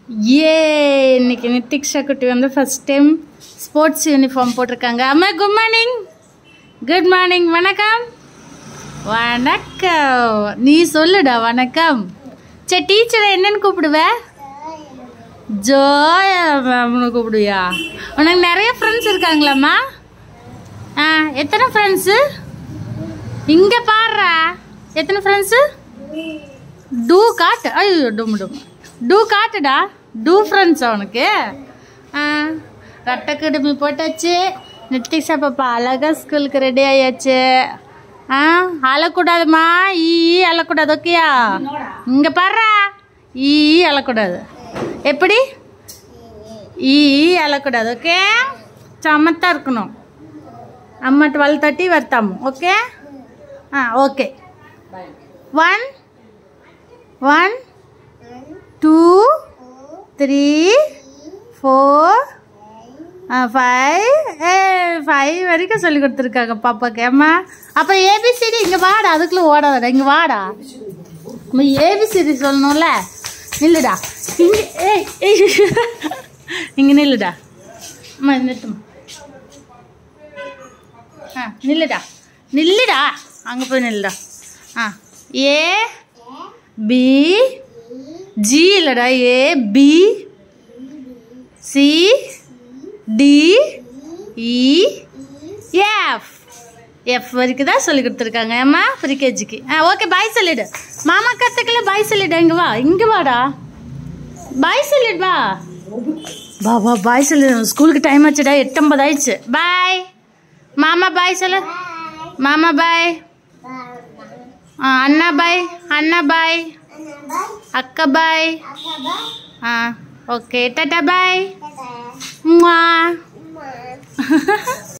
ஏ இன்னைக்கு நித்திக்ஷா குட்டி வந்து ஃபர்ஸ்ட் டைம் ஸ்போர்ட்ஸ் யூனிஃபார்ம் போட்டிருக்காங்க அம்மா குட் மார்னிங் குட் மார்னிங் வணக்கம் வணக்கம் நீ சொல்லுடா வணக்கம் சரி டீச்சரை என்னன்னு கூப்பிடுவ ஜோயா மேம்னு கூப்பிடுவியா உனக்கு நிறைய ஃப்ரெண்ட்ஸ் இருக்காங்களாம்மா ஆ எத்தனை ஃப்ரெண்ட்ஸு இங்கே பாடுறா எத்தனை ஃப்ரெண்ட்ஸு டூ காட்டு ஐயோ டும் டும் டூ காட்டுடா டூ ஃப்ரெண்ட்ஸ் அவனுக்கு ஆ ரட்டை குடுமி போட்டாச்சு நித்திஷா பாப்பா அழகா ஸ்கூலுக்கு ரெடி ஆயாச்சு ஆ அழக்கூடாதுமா ஈ ஈ அழக்கூடாது ஓகேயா இங்கே பாடுறா ஈ ஈ அழக்கூடாது எப்படி ஈ ஈ அழக்கூடாது ஓகே சமத்தா இருக்கணும் అమ్మ ట్వెల్వ్ థర్టీ పెడతాము okay okay one one two three four five A five வரைக்கும் சொல்லி கொடுத்துருக்காங்க பாப்பாக்கு அம்மா அப்புறம் ஏபிசிடி இங்கே வாடா அதுக்குள்ளே ஓடாதடா இங்கே வாடா நம்ம ஏபிசிடி சொல்லணும்ல நில்லுடா இங்கே ஏய் ஏய் இங்கே நில்லுடா அம்மா நிறுத்துமா ஆ நில்லுடா நில்லுடா அங்கே போய் நில்லுடா ஆ ஏ பி ஜி இல்லைடா A B C D E F F வரைக்கும் தான் சொல்லி கொடுத்துருக்காங்க ஏம்மா ப்ரீகேஜிக்கு ஆ ஓகே பாய் சொல்லிடு மாமா கற்றுக்கல பாய் சொல்லிடு இங்கே வா இங்கே வாடா பாய் சொல்லிடு வா வா வா பாய் சொல்லிடு ஸ்கூலுக்கு டைம் ஆச்சுடா எட்டம்பது ஆயிடுச்சு பாய் மாமா பாய் சொல்லு மாமா பாய் ஆ, அண்ணா பாய் அண்ணா பாய் அக்கா பாய் ஆ ஓகே டாட்டா பாய்